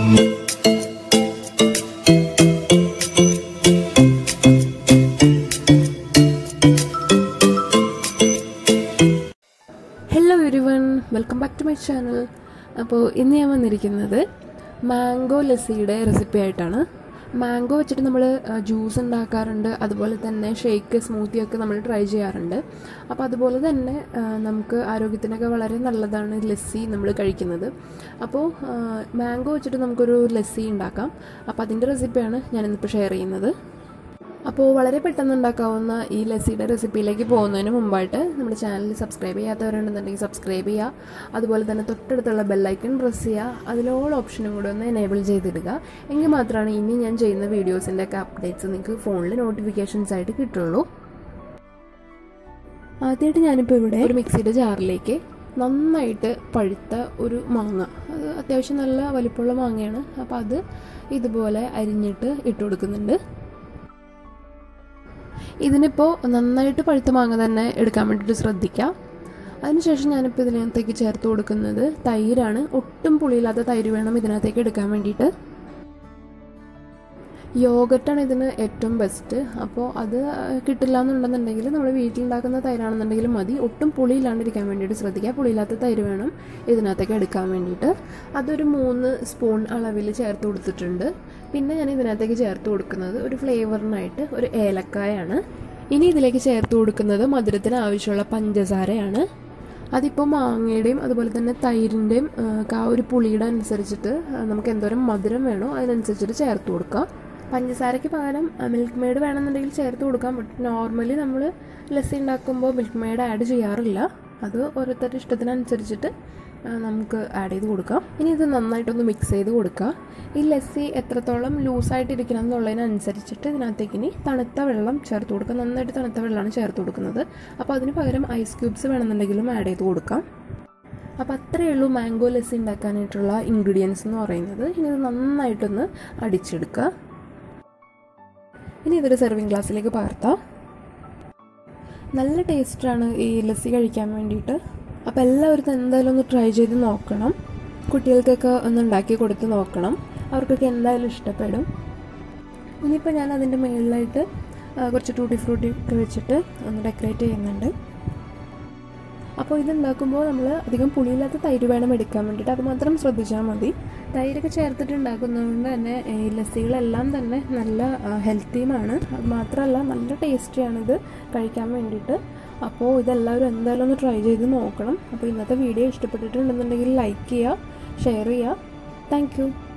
hello everyone welcome back to my channel അപ്പോൾ ഇന്ന് ഞാൻ വന്നിരിക്കുന്നത് മാംഗോ ലസ്സിയുടെ റെസിപ്പി ആയിട്ടാണ് മാംഗോ വെച്ചിട്ട് നമ്മൾ ജ്യൂസ് ഉണ്ടാക്കാറുണ്ട് അതുപോലെ തന്നെ ഷേക്ക് സ്മൂത്തി ഒക്കെ നമ്മൾ ട്രൈ ചെയ്യാറുണ്ട് അപ്പോൾ അതുപോലെ തന്നെ ആ, നമുക്ക് ആരോഗ്യത്തിനൊക്കെ വളരെ നല്ലതാണ് ലസ്സി നമ്മൾ കഴിക്കുന്നത് അപ്പോൾ മാംഗോ വെച്ചിട്ട് നമുക്കൊരു ലസ്സി ഉണ്ടാക്കാം അപ്പോൾ അതിൻ്റെ റെസിപ്പിയാണ് ഞാനിന്നിപ്പോൾ ഷെയർ ചെയ്യുന്നത് അപ്പോൾ വളരെ പെട്ടെന്ന് ഉണ്ടാക്കാവുന്ന ഈ ലസ്സിയുടെ റെസിപ്പിയിലേക്ക് പോകുന്നതിന് മുമ്പായിട്ട് നമ്മുടെ ചാനൽ സബ്സ്ക്രൈബ് ചെയ്യാത്തവരുണ്ടെന്നുണ്ടെങ്കിൽ സബ്സ്ക്രൈബ് ചെയ്യുക അതുപോലെ തന്നെ തൊട്ടടുത്തുള്ള ബെല്ലൈക്കൺ പ്രസ് ചെയ്യുക അതിലോൾ ഓപ്ഷനും കൂടെ ഒന്ന് എനേബിൾ ചെയ്തിടുക എങ്കിൽ മാത്രമാണ് ഇനി ഞാൻ ചെയ്യുന്ന വീഡിയോസിൻ്റെ ഒക്കെ അപ്ഡേറ്റ്സ് നിങ്ങൾക്ക് ഫോണിൽ നോട്ടിഫിക്കേഷൻസ് ആയിട്ട് കിട്ടുള്ളൂ ആദ്യമായിട്ട് ഞാനിപ്പോൾ ഇവിടെ ഒരു മിക്സിയുടെ ജാറിലേക്ക് നന്നായിട്ട് പഴുത്ത ഒരു മാങ്ങ അത് അത്യാവശ്യം നല്ല വലിപ്പമുള്ള മാങ്ങയാണ് അപ്പോൾ അത് ഇതുപോലെ അരിഞ്ഞിട്ട് ഇട്ട് കൊടുക്കുന്നുണ്ട് ഇതിനിപ്പോൾ നന്നായിട്ട് പഴുത്ത മാങ്ങ തന്നെ എടുക്കാൻ വേണ്ടിയിട്ട് ശ്രദ്ധിക്കാം അതിനുശേഷം ഞാനിപ്പോൾ ഇതിനകത്തേക്ക് ചേർത്ത് കൊടുക്കുന്നത് തൈരാണ് ഒട്ടും പുളിയില്ലാത്ത തൈര് വേണം ഇതിനകത്തേക്ക് എടുക്കാൻ വേണ്ടിയിട്ട് യോഗട്ടാണ് ഇതിന് ഏറ്റവും ബെസ്റ്റ് അപ്പോൾ അത് കിട്ടില്ല എന്നുണ്ടെന്നുണ്ടെങ്കിൽ നമ്മൾ വീട്ടിലുണ്ടാക്കുന്ന തൈരാണെന്നുണ്ടെങ്കിൽ മതി ഒട്ടും പുളിയില്ലാണ്ടിരിക്കാൻ വേണ്ടിയിട്ട് ശ്രദ്ധിക്കുക പുളിയില്ലാത്ത തൈര് വേണം ഇതിനകത്തേക്ക് എടുക്കാൻ വേണ്ടിയിട്ട് അതൊരു മൂന്ന് സ്പൂൺ അളവിൽ ചേർത്ത് കൊടുത്തിട്ടുണ്ട് പിന്നെ ഞാൻ ഇതിനകത്തേക്ക് ചേർത്ത് കൊടുക്കുന്നത് ഒരു ഫ്ലേവറിനായിട്ട് ഒരു ഏലക്കായാണ് ഇനി ഇതിലേക്ക് ചേർത്ത് കൊടുക്കുന്നത് മധുരത്തിന് ആവശ്യമുള്ള പഞ്ചസാരയാണ് അതിപ്പോൾ മാങ്ങയുടെയും അതുപോലെ തന്നെ തൈരിൻ്റെയും ആ ഒരു പുളിയുടെ അനുസരിച്ചിട്ട് ആ, നമുക്ക് എന്തോരം മധുരം വേണോ അതിനനുസരിച്ചിട്ട് ചേർത്ത് കൊടുക്കാം പഞ്ചസാരയ്ക്ക് പകരം മിൽക്ക് മെയ്ഡ് വേണമെന്നുണ്ടെങ്കിൽ ചേർത്ത് കൊടുക്കാം ബട്ട് നോർമലി നമ്മൾ ലസ്സി ഉണ്ടാക്കുമ്പോൾ മിൽക്ക് മെയ്ഡ് ആഡ് ചെയ്യാറില്ല അത് ഓരോരുത്തരുടെ ഇഷ്ടത്തിനനുസരിച്ചിട്ട് ആ, നമുക്ക് ആഡ് ചെയ്ത് കൊടുക്കാം ഇനി ഇത് നന്നായിട്ടൊന്ന് മിക്സ് ചെയ്ത് കൊടുക്കുക ഈ ലസ്സി എത്രത്തോളം ലൂസായിട്ട് ഇരിക്കണം എന്നുള്ളതിനനുസരിച്ചിട്ട് ഇതിനകത്തേക്ക് ഇനി തണുത്ത വെള്ളം ചേർത്ത് കൊടുക്കുക നന്നായിട്ട് തണുത്ത വെള്ളമാണ് ചേർത്ത് കൊടുക്കുന്നത് അപ്പോൾ അതിന് പകരം ഐസ് ക്യൂബ്സ് വേണമെന്നുണ്ടെങ്കിലും ആഡ് ചെയ്ത് കൊടുക്കാം അപ്പോൾ അത്രയേ ഉള്ളൂ മാംഗോ ലസ്സി ഉണ്ടാക്കാനായിട്ടുള്ള ഇൻഗ്രീഡിയൻസ് എന്ന് പറയുന്നത് ഇനി ഇത് നന്നായിട്ടൊന്ന് അടിച്ചെടുക്കുക ഇനി ഇതൊരു സെർവിങ് ഗ്ലാസ്സിലേക്ക് പകർത്താം നല്ല ടേസ്റ്റാണ് ഈ ലസ്സി കഴിക്കാൻ വേണ്ടിയിട്ട് അപ്പോൾ എല്ലാവരും എന്തായാലും ഒന്ന് ട്രൈ ചെയ്ത് നോക്കണം കുട്ടികൾക്കൊക്കെ ഒന്ന് ഉണ്ടാക്കി കൊടുത്ത് നോക്കണം അവർക്കൊക്കെ എന്തായാലും ഇഷ്ടപ്പെടും ഇനിയിപ്പോൾ ഞാൻ അതിൻ്റെ മുകളിലായിട്ട് ആ, കുറച്ച് ടൂട്ടി ഫ്രൂട്ടി ഒക്കെ വെച്ചിട്ട് ഒന്ന് ഡെക്കറേറ്റ് ചെയ്യുന്നുണ്ട് അപ്പോൾ ഇതുണ്ടാക്കുമ്പോൾ നമ്മൾ അധികം പുളിയില്ലാത്ത തൈര് വേണം എടുക്കാൻ വേണ്ടിയിട്ട് അത് മാത്രം ശ്രദ്ധിച്ചാൽ മതി തൈരൊക്കെ ചേർത്തിട്ട് ഉണ്ടാക്കുന്നതുകൊണ്ട് തന്നെ ഈ ലസ്സികളെല്ലാം തന്നെ നല്ല ഹെൽത്തിയുമാണ് അത് മാത്രമല്ല നല്ല ടേസ്റ്റിയാണിത് കഴിക്കാൻ വേണ്ടിയിട്ട് അപ്പോൾ ഇതെല്ലാവരും എന്തായാലും ഒന്ന് ട്രൈ ചെയ്ത് നോക്കണം അപ്പോൾ ഇന്നത്തെ വീഡിയോ ഇഷ്ടപ്പെട്ടിട്ടുണ്ടെന്നുണ്ടെങ്കിൽ ലൈക്ക് ചെയ്യുക ഷെയർ ചെയ്യുക താങ്ക്